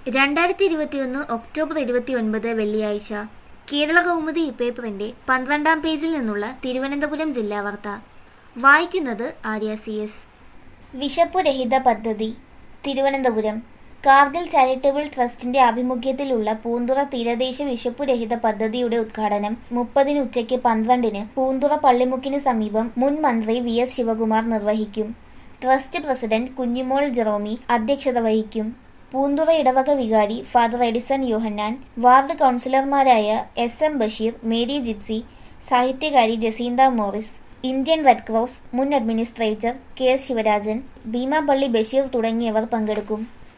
രണ്ടായിരത്തി ഇരുപത്തിയൊന്ന് ഒക്ടോബർ ഇരുപത്തിയൊൻപത് വെള്ളിയാഴ്ച കേരള കൗമുദി പേപ്പറിന്റെ പന്ത്രണ്ടാം പേജിൽ നിന്നുള്ള തിരുവനന്തപുരം ജില്ലാ വാർത്ത വായിക്കുന്നത് ആര്യ സി എസ് വിശപ്പുരഹിത പദ്ധതി തിരുവനന്തപുരം കാർഗിൽ ചാരിറ്റബിൾ ട്രസ്റ്റിന്റെ ആഭിമുഖ്യത്തിലുള്ള പൂന്തുറ തീരദേശ വിശപ്പുരഹിത പദ്ധതിയുടെ ഉദ്ഘാടനം മുപ്പതിന് ഉച്ചയ്ക്ക് പന്ത്രണ്ടിന് പൂന്തുറ പള്ളിമുക്കിന് സമീപം മുൻ മന്ത്രി വി എസ് ശിവകുമാർ നിർവഹിക്കും ട്രസ്റ്റ് പ്രസിഡന്റ് കുഞ്ഞിമോൾ ജെറോമി അധ്യക്ഷത വഹിക്കും പൂന്തുറ ഇടവക വികാരി ഫാദർ എഡിസൺ യോഹന്നാൻ വാർഡ് കൗൺസിലർമാരായ S M Basheer Mary Gypsy സാഹിത്യകാരി Jacintha Morris Indian red cross മുൻ administrator K S Sivarajan Beemapally Basheer തുടങ്ങിയവർ പങ്കെടുക്കും